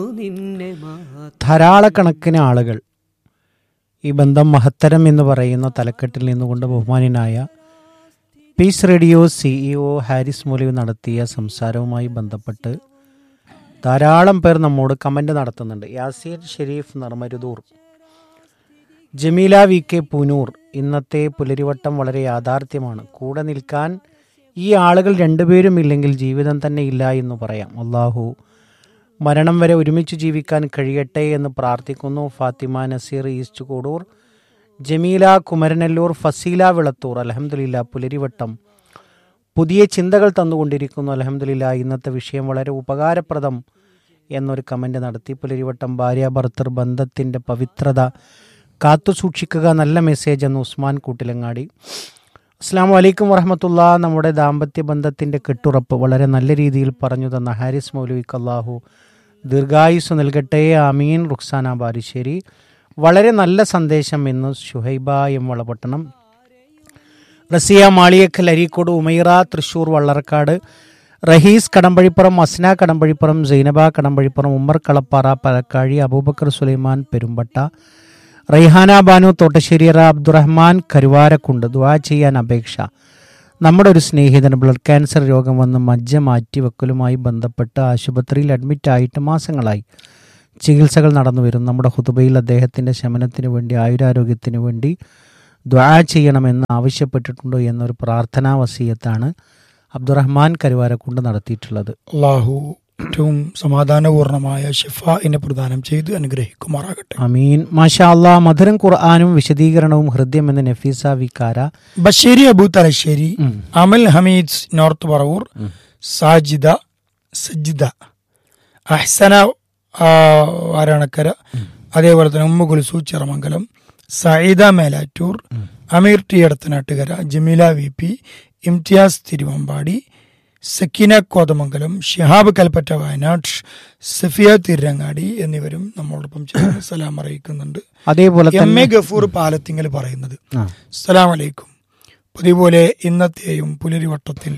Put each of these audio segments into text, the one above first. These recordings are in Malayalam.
ധാരാളക്കണക്കിന് ആളുകൾ ഈ ബന്ധം മഹത്തരം എന്ന് പറയുന്ന തലക്കെട്ടിൽ നിന്നുകൊണ്ട് ബഹുമാനായ peace radio CEO Haris Moliv നടത്തിയ സംസാരവുമായി ബന്ധപ്പെട്ട് ധാരാളം പേർ നമ്മോട് കമൻ്റ് നടത്തുന്നുണ്ട് യാസീർ ഷെരീഫ് നർമരുദൂർ ജമീല വി കെ പുനൂർ ഇന്നത്തെ പുലരിവട്ടം വളരെ യാഥാർത്ഥ്യമാണ് കൂടെ നിൽക്കാൻ ഈ ആളുകൾ രണ്ടുപേരും ഇല്ലെങ്കിൽ ജീവിതം തന്നെ ഇല്ല എന്ന് പറയാം അള്ളാഹു മരണം വരെ ഒരുമിച്ച് ജീവിക്കാൻ കഴിയട്ടെ എന്ന് പ്രാർത്ഥിക്കുന്നു ഫാത്തിമ നസീർ ഈസ്റ്റ് കോടൂർ ജമീല കുമരനെല്ലൂർ ഫസീല വിളത്തൂർ അലഹമുല്ല പുലരിവട്ടം പുതിയ ചിന്തകൾ തന്നുകൊണ്ടിരിക്കുന്നു അലഹമുല്ല ഇന്നത്തെ വിഷയം വളരെ ഉപകാരപ്രദം എന്നൊരു കമൻ്റ് നടത്തി പുലരിവട്ടം ഭാര്യ ഭർത്തൃ ബന്ധത്തിൻ്റെ പവിത്രത കാത്തു സൂക്ഷിക്കുക നല്ല മെസ്സേജ് എന്ന് ഉസ്മാൻ കൂട്ടിലങ്ങാടി അസ്സാം വലൈക്കും വറഹമത്തുള്ള നമ്മുടെ ദാമ്പത്യ ബന്ധത്തിൻ്റെ കെട്ടുറപ്പ് വളരെ നല്ല രീതിയിൽ പറഞ്ഞു തന്ന ഹാരിസ് മൗലവിക്ക് അള്ളാഹു ദീർഘായുസ് നൽകട്ടെ അമീൻ റുക്സാന ബാരിശ്ശേരി വളരെ നല്ല സന്ദേശം എന്ന് ഷുഹൈബ എം വളപട്ടണം റസിയ മാളിയക്കൽ അരീക്കോട് ഉമൈറ തൃശൂർ വള്ളർക്കാട് റഹീസ് കടമ്പഴിപ്പുറം അസ്ന കടമ്പഴിപ്പുറം സൈനബ കടമ്പഴിപ്പുറം ഉമ്മർ കളപ്പാറ പലക്കാഴി അബൂബക്കർ സുലൈമാൻ പെരുമ്പട്ട റൈഹാന ബാനു തോട്ടശ്ശേരിയറ അബ്ദുറഹ്മാൻ കരുവാരക്കുണ്ട് ദ്വാ ചെയ്യാൻ അപേക്ഷ നമ്മുടെ ഒരു സ്നേഹിതന് ബ്ലഡ് ക്യാൻസർ രോഗം വന്ന് മജ്ജ മാറ്റിവെക്കലുമായി ബന്ധപ്പെട്ട് ആശുപത്രിയിൽ അഡ്മിറ്റായിട്ട് മാസങ്ങളായി ചികിത്സകൾ നടന്നു വരും നമ്മുടെ ഹുതുബയിൽ അദ്ദേഹത്തിൻ്റെ ശമനത്തിന് വേണ്ടി ആയുരാരോഗ്യത്തിന് വേണ്ടി ദ്വാ ചെയ്യണമെന്ന് ആവശ്യപ്പെട്ടിട്ടുണ്ട് എന്നൊരു പ്രാർത്ഥനാ വസീയത്താണ് അബ്ദുറഹ്മാൻ കരുവാരക്കുണ്ട് നടത്തിയിട്ടുള്ളത് അള്ളാഹു ഏറ്റവും സമാധാനപൂർണമായ ഷിഫാഇനെ പ്രദാനം ചെയ്ത് അനുഗ്രഹിക്കുമാറാകട്ടെ അമീൻ മാഷാ അള്ളാ മധുരം ഖുർആാനും വിശദീകരണവും ഹൃദയം എന്ന നഫീസ വിക്കാര ബഷേരി അബു തലശ്ശേരി ഉം. അമൽ ഹമീദ് നോർത്ത് പറവൂർ സാജിദ സജിദ അഹ്സന ആ, വാരാണക്കര അതേപോലെ തന്നെ ഉമ്മ Kulsu Chiramangalam Sayyida Melattur Ameer T Edathanattukara Jameela V P Imthiyas Thiruvambady Sakeena Kothamangalam Shihab Kalpetta Wayanad Safiya Tirurangadi എന്നിവരും നമ്മളോടൊപ്പം ചേർന്ന് സലാം അറിയിക്കുന്നുണ്ട് അതേപോലെ എം എ തന്നെ ഗഫൂർ പാലത്തിങ്കൽ പറയുന്നത് ആ, അസ്സലാം വലൈക്കും പതിപോലെ ഇന്നത്തെയും പുലരിവട്ടത്തിൽ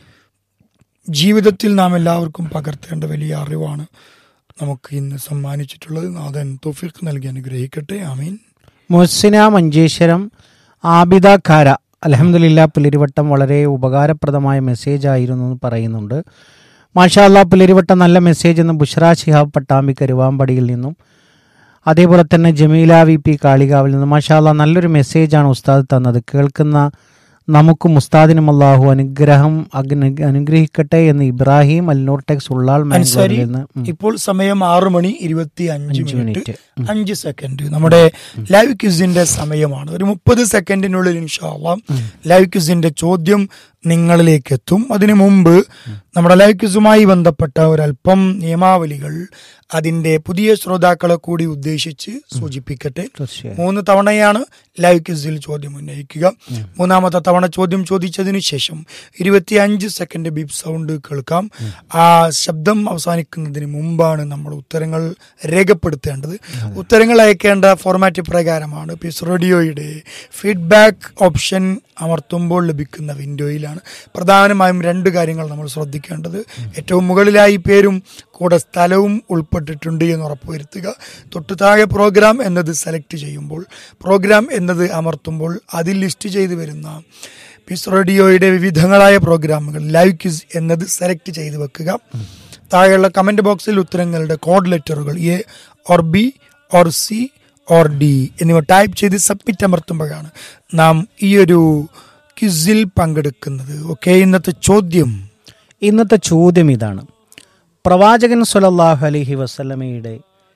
ജീവിതത്തിൽ നാം എല്ലാവർക്കും പകർത്തേണ്ട വലിയ അറിവാണ് നമുക്ക് ഇന്ന് സമ്മാനിച്ചിട്ടുള്ളത് നാഥൻ തോഫിക്ക് നൽകി അനുഗ്രഹിക്കട്ടെ ആമീൻ മുഹസിന മഞ്ചേശ്വരം ആബിദ ഖാര അലഹമില്ല പുലരിവട്ടം വളരെ ഉപകാരപ്രദമായ മെസ്സേജ് ആയിരുന്നു എന്ന് പറയുന്നുണ്ട് മാഷാ അല്ലാ പുലരിവട്ടം നല്ല മെസ്സേജ് എന്ന് ബുഷ്ര ശിഹാബ് പട്ടാമ്പി കരുവാമ്പടിയിൽ നിന്നും അതേപോലെ തന്നെ ജമീല വി പി കാളികാവിൽ നിന്നും മാഷാ അല്ലാ നല്ലൊരു മെസ്സേജാണ് ഉസ്താദ് തന്നത് കേൾക്കുന്ന നമുക്കും ഉസ്താദിനും അള്ളാഹു അനുഗ്രഹം അഗ്ന- അനുഗ്രഹിക്കട്ടെ എന്ന് ഇബ്രാഹിം അൽനൂർ ടെക്സ് ഉള്ളാൾ അൻസാരി മാംഗ്ലൂരിൽ നിന്ന് ഉം. ഇപ്പോൾ സമയം ആറു മണി ഇരുപത്തി അഞ്ച് അഞ്ച് മിനിറ്റ് മിനിറ്റ് അഞ്ച് സെക്കൻഡ് നമ്മുടെ ലൈവ് ക്വിസിന്റെ സമയമാണ് ഒരു മുപ്പത് സെക്കൻഡിനുള്ളിൽ ഇൻഷാല്ലാം ലൈവ് ക്വിസിന്റെ ചോദ്യം നിങ്ങളിലേക്ക് എത്തും അതിനു മുമ്പ് നമ്മുടെ ലൈവ് ക്വിസുമായി ബന്ധപ്പെട്ട ഒരല്പം നിയമാവലികൾ അതിന്റെ പുതിയ ശ്രോതാക്കളെ കൂടി ഉദ്ദേശിച്ച് സൂചിപ്പിക്കട്ടെ തീർച്ചയായും മൂന്ന് തവണയാണ് ലൈവ് ക്വിസിൽ ചോദ്യം ഉന്നയിക്കുക മൂന്നാമത്തെ തവണ ചോദ്യം ചോദിച്ചതിനു ശേഷം ഇരുപത്തിയഞ്ച് സെക്കൻഡ് ബീപ് സൗണ്ട് കേൾക്കാം ആ ശബ്ദം അവസാനിക്കുന്നതിന് മുമ്പാണ് നമ്മൾ ഉത്തരങ്ങൾ രേഖപ്പെടുത്തേണ്ടത് ഉത്തരങ്ങൾ അയക്കേണ്ട ഫോർമാറ്റ് പ്രകാരമാണ് പീസ് റേഡിയോയുടെ ഫീഡ്ബാക്ക് ഓപ്ഷൻ അമർത്തുമ്പോൾ ലഭിക്കുന്ന വിൻഡോയിലാണ് പ്രധാനമായും രണ്ട് കാര്യങ്ങൾ നമ്മൾ ശ്രദ്ധിക്കേണ്ടത് ഏറ്റവും മുകളിലായി പേരും കൂടെ സ്ഥലവും ഉൾപ്പെട്ടിട്ടുണ്ട് എന്ന് ഉറപ്പുവരുത്തുക തൊട്ടു താഴെ പ്രോഗ്രാം എന്നത് സെലക്ട് ചെയ്യുമ്പോൾ പ്രോഗ്രാം എന്നത് അമർത്തുമ്പോൾ അതിൽ ലിസ്റ്റ് ചെയ്ത് വരുന്ന പീസ് റേഡിയോയുടെ വിവിധങ്ങളായ പ്രോഗ്രാമുകൾ ലൈവ് ക്വിസ് എന്നത് സെലക്ട് ചെയ്ത് വെക്കുക താഴെയുള്ള കമന്റ് ബോക്സിൽ ഉത്തരങ്ങളുടെ കോഡ് ലെറ്ററുകൾ A or B or C or D എന്നിവ ടൈപ്പ് ചെയ്ത് സബ്മിറ്റ് അമർത്തുമ്പോഴാണ് നാം ഈ ഒരു ക്വിസിൽ പങ്കെടുക്കുന്നത് ഓക്കെ ഇന്നത്തെ ചോദ്യം ഇന്നത്തെ ചോദ്യം ഇതാണ് പ്രവാചകൻ സുലല്ലാഹു അലൈഹി വസല്ലമയുടെ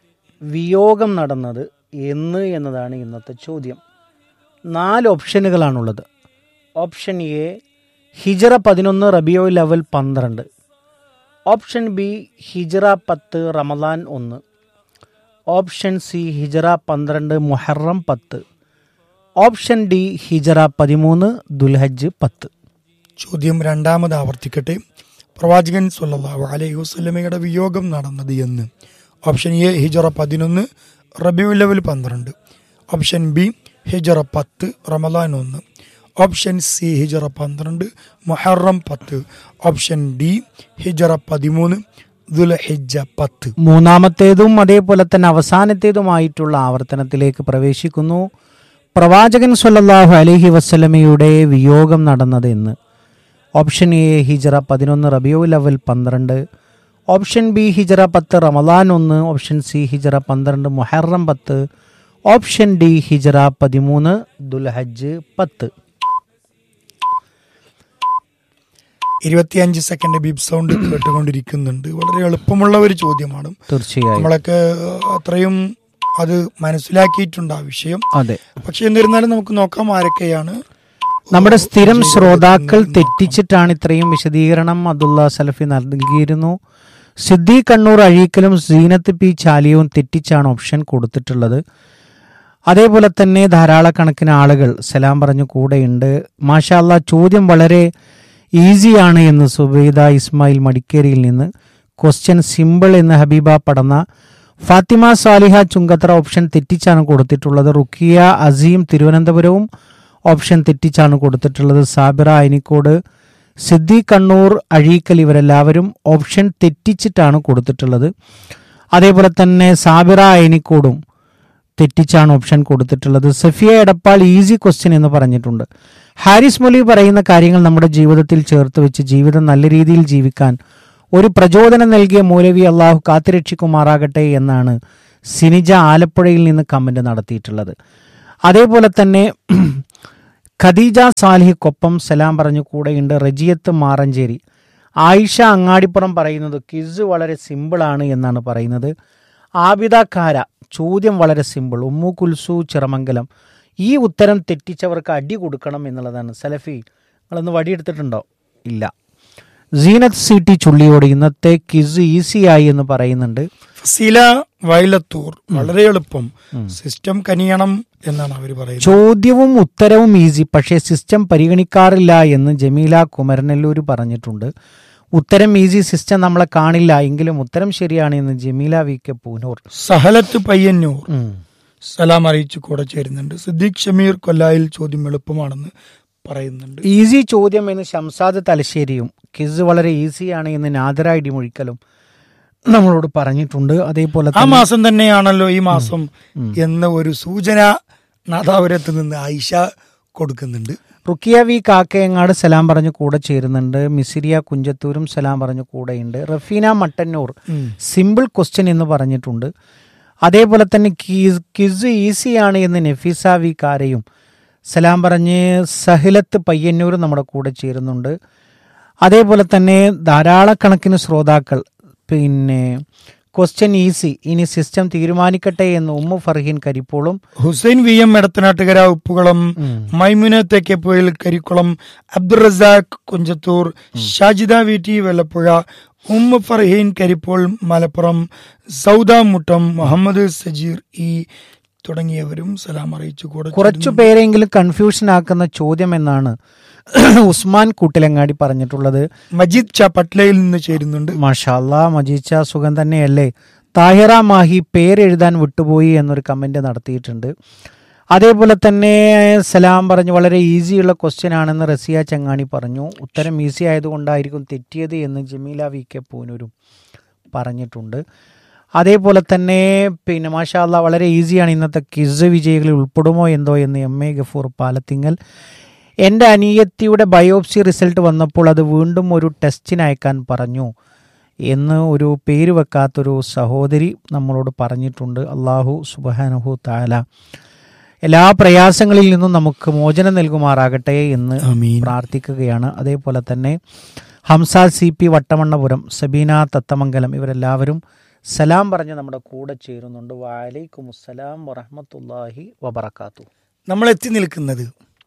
വിയോഗം നടന്നത് എന്ന് എന്നതാണ് ഇന്നത്തെ ചോദ്യം നാല് ഓപ്ഷനുകളാണുള്ളത് ഓപ്ഷൻ എ ഹിജറ പതിനൊന്ന് റബിയോ ലെവൽ പന്ത്രണ്ട് ഓപ്ഷൻ ബി ഹിജറ പത്ത് റമദാൻ ഒന്ന് ഓപ്ഷൻ സി ഹിജറ പന്ത്രണ്ട് മുഹറം പത്ത് ഓപ്ഷൻ ഡി ഹിജറ പതിമൂന്ന് ദുൽഹജ്ജ് പത്ത് ചോദ്യം രണ്ടാമത് ആവർത്തിക്കട്ടെ പ്രവാചകൻ സല്ലല്ലാഹു അലൈഹി വസല്ലമയുടെ വിയോഗം നടന്നത് എന്ന് ഓപ്ഷൻ എ ഹിജറ പതിനൊന്ന് റബിയു ലെവൽ പന്ത്രണ്ട് ഓപ്ഷൻ ബി ഹിജറ പത്ത് റമദാൻ ഒന്ന് ഓപ്ഷൻ സി ഹിജറ പന്ത്രണ്ട് മുഹറം പത്ത് ഓപ്ഷൻ ഡി ഹിജറ പതിമൂന്ന് ദുൽഹിജ്ജ പത്ത് മൂന്നാമത്തേതും അതേപോലെ തന്നെ അവസാനത്തേതുമായിട്ടുള്ള ആവർത്തനത്തിലേക്ക് പ്രവേശിക്കുന്നു പ്രവാചകൻ സ്വല്ലല്ലാഹു അലൈഹി വസ്ലമയുടെ വിയോഗം നടന്നത് എന്ന് ഓപ്ഷൻ എ ഹിജറ പതിനൊന്ന് റബിയുൽ അവൽ പന്ത്രണ്ട് ഓപ്ഷൻ ബി ഹിജറ പത്ത് റമദാൻ ഒന്ന് ഓപ്ഷൻ സി ഹിജറ പന്ത്രണ്ട് മുഹറം പത്ത് ഓപ്ഷൻ ഡി ഹിജറ പതിമൂന്ന് ദുൽഹജ്ജ് പത്ത് ഇരുപത്തിയഞ്ച് സെക്കൻഡ് ബീപ് സൗണ്ട് കേട്ടുകൊണ്ടിരിക്കുന്നുണ്ട് വളരെ എളുപ്പമുള്ള ഒരു ചോദ്യമാണ് തീർച്ചയായും നമ്മളൊക്കെ അത്രയും അത് മനസ്സിലാക്കിയിട്ടുണ്ട് ആ വിഷയം അതെ പക്ഷെ എന്നിരുന്നാലും നമുക്ക് നോക്കാം ആരൊക്കെയാണ് നമ്മുടെ സ്ഥിരം ശ്രോതാക്കൾ തെറ്റിച്ചിട്ടാണ് ഇത്രയും വിശദീകരണം അബ്ദുള്ള സലഫി നൽകിയിരുന്നു സിദ്ദി കണ്ണൂർ അഴീക്കലും സീനത്ത് പി ചാലിയവും തെറ്റിച്ചാണ് ഓപ്ഷൻ കൊടുത്തിട്ടുള്ളത് അതേപോലെ തന്നെ ധാരാളക്കണക്കിന് ആളുകൾ സലാം പറഞ്ഞു കൂടെയുണ്ട് മാഷാല്ല ചോദ്യം വളരെ ഈസിയാണ് എന്ന് സുബൈദ ഇസ്മായിൽ മടിക്കേരിയിൽ നിന്ന് ക്വസ്റ്റ്യൻ സിമ്പിൾ എന്ന് ഹബീബ പടന്ന ഫാത്തിമ സാലിഹ ചുങ്കത്ര ഓപ്ഷൻ തെറ്റിച്ചാണ് കൊടുത്തിട്ടുള്ളത് റുക്കിയ അസീം തിരുവനന്തപുരവും ഓപ്ഷൻ തെറ്റിച്ചാണ് കൊടുത്തിട്ടുള്ളത് സാബിറ അയനിക്കോട് സിദ്ദി കണ്ണൂർ അഴീക്കൽ ഇവരെല്ലാവരും ഓപ്ഷൻ തെറ്റിച്ചിട്ടാണ് കൊടുത്തിട്ടുള്ളത് അതേപോലെ തന്നെ സാബിറ അയനിക്കോടും തെറ്റിച്ചാണ് ഓപ്ഷൻ കൊടുത്തിട്ടുള്ളത് സഫിയ എടപ്പാൾ ഈസി ക്വസ്റ്റ്യൻ എന്ന് പറഞ്ഞിട്ടുണ്ട് ഹാരിസ് മൊലി പറയുന്ന കാര്യങ്ങൾ നമ്മുടെ ജീവിതത്തിൽ ചേർത്ത് വെച്ച് ജീവിതം നല്ല രീതിയിൽ ജീവിക്കാൻ ഒരു പ്രചോദനം നൽകിയ മൗലവി അള്ളാഹു കാത്തുരക്ഷിക്കുമാറാകട്ടെ എന്നാണ് സിനിജ ആലപ്പുഴയിൽ നിന്ന് കമന്റ് നടത്തിയിട്ടുള്ളത് അതേപോലെ തന്നെ ഖദീജ സാലിഹിക്കൊപ്പം സലാം പറഞ്ഞു കൂടെയുണ്ട് റജിയത്ത് മാറഞ്ചേരി ആയിഷ അങ്ങാടിപ്പുറം പറയുന്നത് കിസ് വളരെ സിമ്പിളാണ് എന്നാണ് പറയുന്നത് ആബിദ കാര ചോദ്യം വളരെ സിമ്പിൾ ഉമ്മു കുൽസു ചിറമംഗലം ഈ ഉത്തരം തെറ്റിച്ചവർക്ക് അടി കൊടുക്കണം എന്നുള്ളതാണ് സലഫി നിങ്ങളൊന്ന് വടിയെടുത്തിട്ടുണ്ടോ ഇല്ല സീനത്ത് സി ടി ചുള്ളിയോട് ഇന്നത്തെ കിസ് ഈസിയായി എന്ന് പറയുന്നുണ്ട് ഫസീല വയലത്തൂർ വളരെ എളുപ്പം സിസ്റ്റം കനിയണം എന്നാണ് അവർ പറയുന്നത് ചോദ്യവും ഉത്തരവും ഈസി പക്ഷേ സിസ്റ്റം പരിഗണിക്കാറില്ല എന്ന് ജമീല കുമരനെല്ലൂർ പറഞ്ഞിട്ടുണ്ട് ഉത്തരം ഈസി സിസ്റ്റം നമ്മളെ കാണില്ല എങ്കിലും ഉത്തരം ശരിയാണ് എന്ന് ജമീല വി കെ പൂനൂർ സഹലത്ത് പയ്യന്നൂർ സലാം അറിയിച്ചു കൂടെ ചേരുന്നുണ്ട് സിദ്ദീഖ് ഷമീർ കൊല്ലായിൽ ചോദ്യം എളുപ്പമാണെന്ന് പറയുന്നുണ്ട് ഈസി ചോദ്യം എന്ന് ഷംസാദ് തലശ്ശേരിയും കിസ് വളരെ ഈസിയാണ് എന്ന് നാദര ഇടിമൊഴിക്കലും നമ്മളോട് പറഞ്ഞിട്ടുണ്ട് അതേപോലെ ആ തന്നെ മാസം തന്നെയാണല്ലോ ഈ മാസം എന്ന ഒരു സൂചന നാദാപുരത്ത് നിന്ന് ആയിഷ കൊടുക്കുന്നുണ്ട് റുക്കിയ വി കാക്കയങ്ങാട് സലാം പറഞ്ഞു കൂടെ ചേരുന്നുണ്ട് മിസിരിയ കുഞ്ചത്തൂരും സലാം പറഞ്ഞു കൂടെയുണ്ട് റഫീന മട്ടന്നൂർ ഉം. സിമ്പിൾ ക്വസ്റ്റ്യൻ എന്ന് പറഞ്ഞിട്ടുണ്ട് അതേപോലെ തന്നെ കീസ് കിസ് ഈസിയാണ് എന്ന് നഫീസ വി കാരയും സലാം പറഞ്ഞ് സഹിലത്ത് പയ്യന്നൂർ നമ്മുടെ കൂടെ ചേരുന്നുണ്ട് അതേപോലെ തന്നെ ധാരാളക്കണക്കിന് ശ്രോതാക്കൾ പിന്നെ ക്വസ്റ്റ്യൻ ഈസി ഇനി സിസ്റ്റം തീരുമാനിക്കട്ടെ എന്ന് ഉമ്മു ഫർഹീൻ കരിപ്പോളും ഹുസൈൻ വി എം എടത്തനാട്ടുകര ഉപ്പുകുളം മൈമുന തെക്കേപ്പുഴയിൽ കരിക്കുളം അബ്ദുൾ റസാഖ് കുഞ്ചത്തൂർ ഷാജിദ വി ടി വെള്ളപ്പുഴ ഉമ്മ ഫർഹീൻ കരിപ്പോൾ മലപ്പുറം സൗദ മുട്ടം മുഹമ്മദ് സജീർ ഇ തുടങ്ങിയവരും സലാം അറിയിച്ചു കൂടെ കുറച്ചു പേരെങ്കിലും കൺഫ്യൂഷൻ ആക്കുന്ന ചോദ്യം എന്നാണ് ഉസ്മാൻ കൂട്ടിലങ്ങാടി പറഞ്ഞിട്ടുള്ളത് മജീദ് ഷാ പട്ലയിൽ നിന്ന് ചേരുന്നുണ്ട് മാഷാല്ലാ മജീച്ച സുഖം തന്നെയല്ലേ താഹിറ മാഹി പേരെഴുതാൻ വിട്ടുപോയി എന്നൊരു കമന്റ് നടത്തിയിട്ടുണ്ട് അതേപോലെ തന്നെ സലാം പറഞ്ഞു വളരെ ഈസിയുള്ള ക്വസ്റ്റ്യൻ ആണെന്ന് റസിയ ചങ്ങാണി പറഞ്ഞു ഉത്തരം ഈസി ആയതുകൊണ്ടായിരിക്കും തെറ്റിയത് എന്ന് ജമീല വി കെ പൂനൂരും പറഞ്ഞിട്ടുണ്ട് അതേപോലെ തന്നെ പിന്നെ മാഷാല്ല വളരെ ഈസിയാണ് ഇന്നത്തെ കിസ് വിജയികളിൽ ഉൾപ്പെടുമോ എന്തോ എന്ന് എം എ ഗഫൂർ പാലത്തിങ്ങൽ എൻ്റെ അനിയത്തിയുടെ ബയോപ്സി റിസൾട്ട് വന്നപ്പോൾ അത് വീണ്ടും ഒരു ടെസ്റ്റിന് അയക്കാൻ പറഞ്ഞു എന്ന് ഒരു പേര് വെക്കാത്തൊരു സഹോദരി നമ്മളോട് പറഞ്ഞിട്ടുണ്ട് അള്ളാഹു സുബാനഹു താല എല്ലാ പ്രയാസങ്ങളിൽ നിന്നും നമുക്ക് മോചനം നൽകുമാറാകട്ടെ എന്ന് ആമീൻ. പ്രാർത്ഥിക്കുകയാണ് അതേപോലെ തന്നെ ഹംസ സി പി വട്ടമണ്ണപുരം സബീന തത്തമംഗലം ഇവരെല്ലാവരും സലാം പറഞ്ഞ് നമ്മുടെ കൂടെ ചേരുന്നുണ്ട് വാലൈക്കും അസ്സലാം വറഹമത്തല്ലാഹി വബർക്കാത്തു നമ്മൾ എത്തി നിൽക്കുന്നത്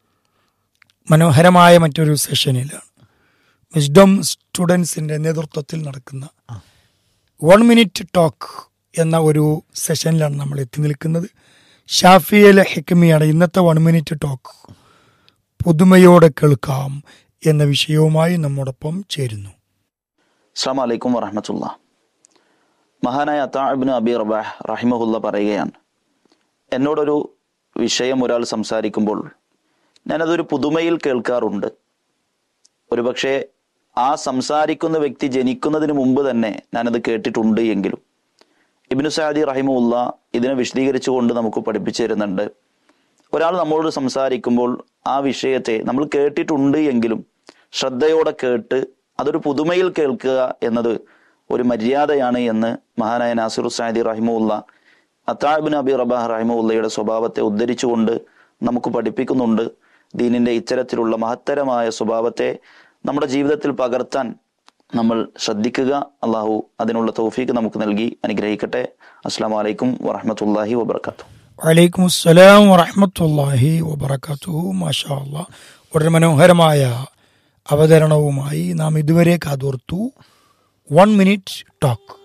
മനോഹരമായ മറ്റൊരു സെഷനിലാണ് വിസ്ഡം സ്റ്റുഡൻസിന്റെ നേതൃത്വത്തിൽ നടക്കുന്ന വൺ മിനിറ്റ് ടോക്ക് എന്ന ഒരു സെഷനിലാണ് നമ്മൾ എത്തി നിൽക്കുന്നത് ഷാഫിയലെ ഹെക്കമിയാണ് ഇന്നത്തെ വൺ മിനിറ്റ് ടോക്ക് പുതുമയോടെ കേൾക്കാം എന്ന വിഷയവുമായി നമ്മോടൊപ്പം ചേരുന്നു അസ്സാം വലൈക്കും വറഹമത്തുള്ള മഹാനായ അത്താബിന് അബി റബാഹ് റഹിമഹുല്ല പറയുകയാണ് എന്നോടൊരു വിഷയം ഒരാൾ സംസാരിക്കുമ്പോൾ ഞാനതൊരു പുതുമയിൽ കേൾക്കാറുണ്ട് ഒരുപക്ഷെ ആ സംസാരിക്കുന്ന വ്യക്തി ജനിക്കുന്നതിന് മുമ്പ് തന്നെ ഞാനത് കേട്ടിട്ടുണ്ട് എങ്കിലും ഇബിനു സാദി റഹിമുല്ല ഇതിനെ വിശദീകരിച്ചുകൊണ്ട് നമുക്ക് പഠിപ്പിച്ചു തരുന്നുണ്ട് ഒരാൾ നമ്മളോട് സംസാരിക്കുമ്പോൾ ആ വിഷയത്തെ നമ്മൾ കേട്ടിട്ടുണ്ട് എങ്കിലും ശ്രദ്ധയോടെ കേട്ട് അതൊരു പുതുമയിൽ കേൾക്കുക എന്നത് ഒരു മര്യാദയാണ് എന്ന് മഹാനായ നാസിർ സാദി റഹിമുല്ല അത്താബിൻ അബി റബാഹ് റഹിമുല്ലയുടെ സ്വഭാവത്തെ ഉദ്ധരിച്ചുകൊണ്ട് നമുക്ക് പഠിപ്പിക്കുന്നുണ്ട് ദീനിന്റെ ഇത്തരത്തിലുള്ള മഹത്തരമായ സ്വഭാവത്തെ നമ്മുടെ ജീവിതത്തിൽ പകർത്താൻ നമ്മൾ ശ്രദ്ധിക്കുക അള്ളാഹു അതിനുള്ള തൗഫീക്ക് നമുക്ക് നൽകി അനുഗ്രഹിക്കട്ടെ അസ്സാം വലൈക്കും വറഹമത്തല്ലാഹി വബർക്കാത്തു വലൈക്കും അസ്സലാം വറഹമത്തല്ലാഹി വബർക്കാത്തുഹു മാഷാ അല്ലാ വളരെ മനോഹരമായ അവതരണവുമായി നാം ഇതുവരെ കാതോർത്തു വൺ മിനിറ്റ് ടോക്ക്